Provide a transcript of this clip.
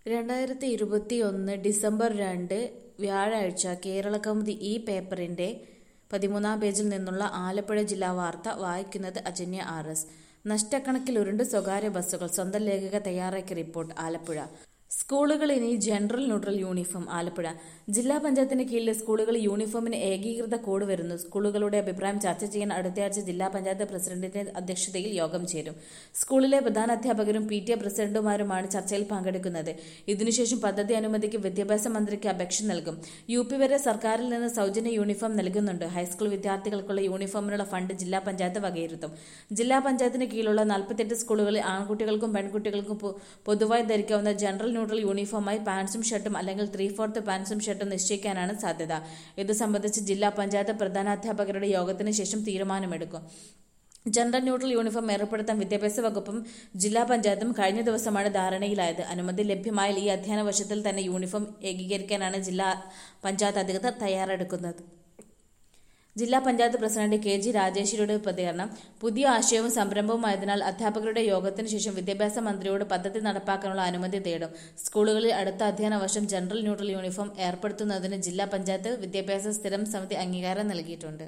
രണ്ടായിരത്തി ഇരുപത്തിയൊന്ന് ഡിസംബർ രണ്ട് വ്യാഴാഴ്ച കേരളകൗമുദി ഈ പേപ്പറിന്റെ പതിമൂന്നാം പേജിൽ നിന്നുള്ള ആലപ്പുഴ ജില്ലാ വാർത്ത വായിക്കുന്നത് അജന്യ ആർ എസ് നഷ്ടക്കണക്കിലുരുണ്ട് സ്വകാര്യ ബസ്സുകൾ സ്വന്തം ലേഖക തയ്യാറാക്കിയ റിപ്പോർട്ട് ആലപ്പുഴ സ്കൂളുകൾ ഇനി ജനറൽ ന്യൂട്രൽ യൂണിഫോം ആലപ്പുഴ ജില്ലാ പഞ്ചായത്തിന് കീഴിലെ സ്കൂളുകൾ യൂണിഫോമിന് ഏകീകൃത കോഡ് വരുന്നു സ്കൂളുകളുടെ അഭിപ്രായം ചർച്ച ചെയ്യാൻ അടുത്തയാഴ്ച ജില്ലാ പഞ്ചായത്ത് പ്രസിഡന്റിന്റെ അധ്യക്ഷതയിൽ യോഗം ചേരും സ്കൂളിലെ പ്രധാന അധ്യാപകരും പി ടി എ പ്രസിഡന്റുമാരുമാണ് ചർച്ചയിൽ പങ്കെടുക്കുന്നത് ഇതിനുശേഷം പദ്ധതി അനുമതിക്ക് വിദ്യാഭ്യാസ മന്ത്രിക്ക് അപേക്ഷ നൽകും യു പി വരെ സർക്കാരിൽ നിന്ന് സൗജന്യ യൂണിഫോം നൽകുന്നുണ്ട് ഹൈസ്കൂൾ വിദ്യാർത്ഥികൾക്കുള്ള യൂണിഫോമിനുള്ള ഫണ്ട് ജില്ലാ പഞ്ചായത്ത് വകയിരുത്തും ജില്ലാ പഞ്ചായത്തിന് കീഴിലുള്ള നാൽപ്പത്തെട്ട് സ്കൂളുകളിൽ ആൺകുട്ടികൾക്കും പെൺകുട്ടികൾക്കും പൊ- പൊതുവായി ധരിക്കാവുന്ന ജനറൽ ന്യൂട്രൽ യൂണിഫോമായി പാൻസും ഷർട്ടും അല്ലെങ്കിൽ ത്രീ ഫോർത്ത് പാൻസും ഷർട്ടും നിശ്ചയിക്കാനാണ് സാധ്യത ഇത് സംബന്ധിച്ച് ജില്ലാ പഞ്ചായത്ത് പ്രധാനാധ്യാപകരുടെ യോഗത്തിന് ശേഷം തീരുമാനമെടുക്കും ജനറൽ ന്യൂട്രൽ യൂണിഫോം ഏർപ്പെടുത്താൻ വിദ്യാഭ്യാസ വകുപ്പും ജില്ലാ പഞ്ചായത്തും കഴിഞ്ഞ ദിവസമാണ് ധാരണയിലായത് അനുമതി ലഭ്യമായാൽ ഈ അധ്യയന വർഷത്തിൽ തന്നെ യൂണിഫോം ഏകീകരിക്കാനാണ് ജില്ലാ പഞ്ചായത്ത് അധികൃതർ തയ്യാറെടുക്കുന്നത് ജില്ലാ പഞ്ചായത്ത് പ്രസിഡന്റ് കെ ജി രാജേശ്വരിയുടെ പ്രതികരണം പുതിയ ആശയവും സംരംഭവുമായതിനാൽ അധ്യാപകരുടെ യോഗത്തിന് ശേഷം വിദ്യാഭ്യാസ മന്ത്രിയോട് പദ്ധതി നടപ്പാക്കാനുള്ള അനുമതി തേടും സ്കൂളുകളിൽ അടുത്ത അധ്യയന വർഷം ജനറൽ ന്യൂട്രൽ യൂണിഫോം ഏർപ്പെടുത്തുന്നതിന് ജില്ലാ പഞ്ചായത്ത് വിദ്യാഭ്യാസ സ്ഥിരം സമിതി അംഗീകാരം നൽകിയിട്ടുണ്ട്